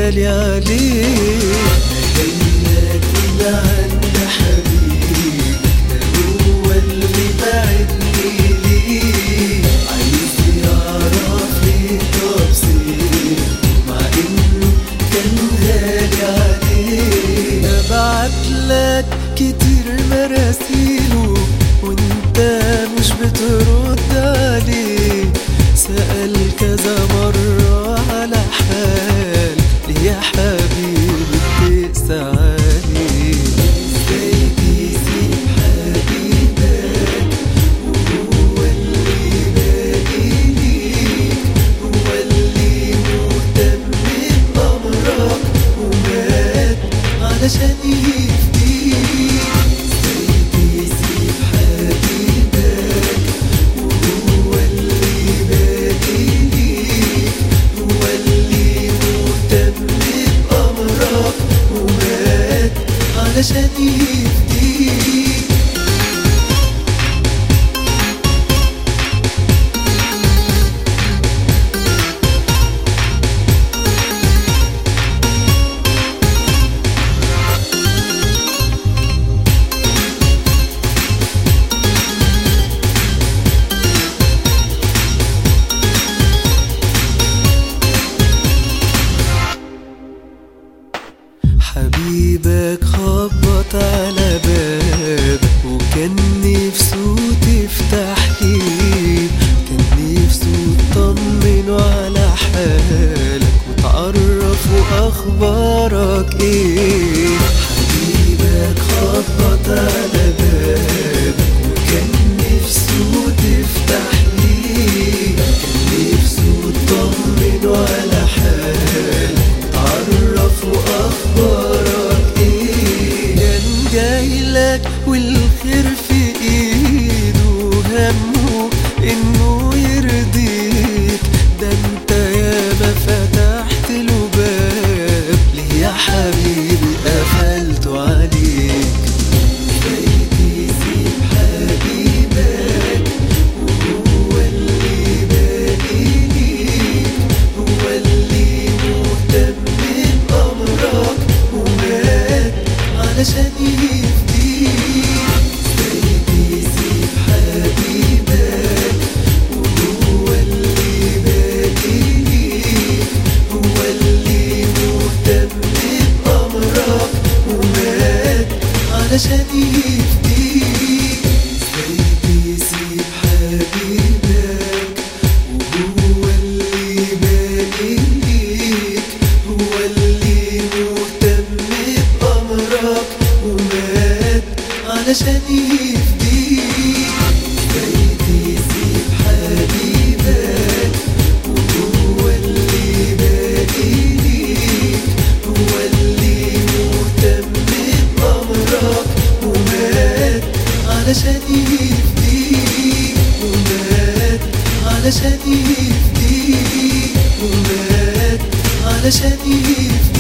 غالي عليك جايلك من عند حبيبك ده هو اللي بعدني ليه عايز يعرف ليه تفصيل مع انه كان غالي عليه ابعتلك كتير مراسيله وانت مش بترد عليه سأل كذا مرة على حال ليه يا حبيبي بتقسى عليه ازاي تسيب حبيبك وهو اللي باقي ليك هو اللي مهتم بأمرك ومات علشان يفديك ازاي تسيب حبيبك وهو اللي باقي ليك هو اللي مهتم بأمرك ومات علشان يفديك حبيبك خبط على بابك وكان نفسه تفتح ليه كان نفسه تطمنه على حالك وتعرفه اخبارك ايه حبيبك خبط على بابك وكان نفسه تفتح ليه كان نفسه تطمنه على حالك تعرفه أخبارك إيه كان جايلك والخير في ايده همه انه يرضيك ده انت ياما فتحت له باب ليه يا حبيبي قفلته عليك ازاي تسيب حبيبك وهو اللي باقي ليك هو اللي مهتم بأمرك ومات علشان يفديك ازاي تسيب حبيبك وهو اللي باقي ليك هو اللي مهتم بأمرك ومات علشان يفديك ازاي تسيب حبيبك وهو اللي باقي ليك هو اللي مهتم بأمرك ومات علشان يفديك ازاي تسيب حبيبك وهو اللي باقي ليك هو اللي مهتم بأمرك ومات علشان يفديك ومات علشان يفديك ومات علشان يفديك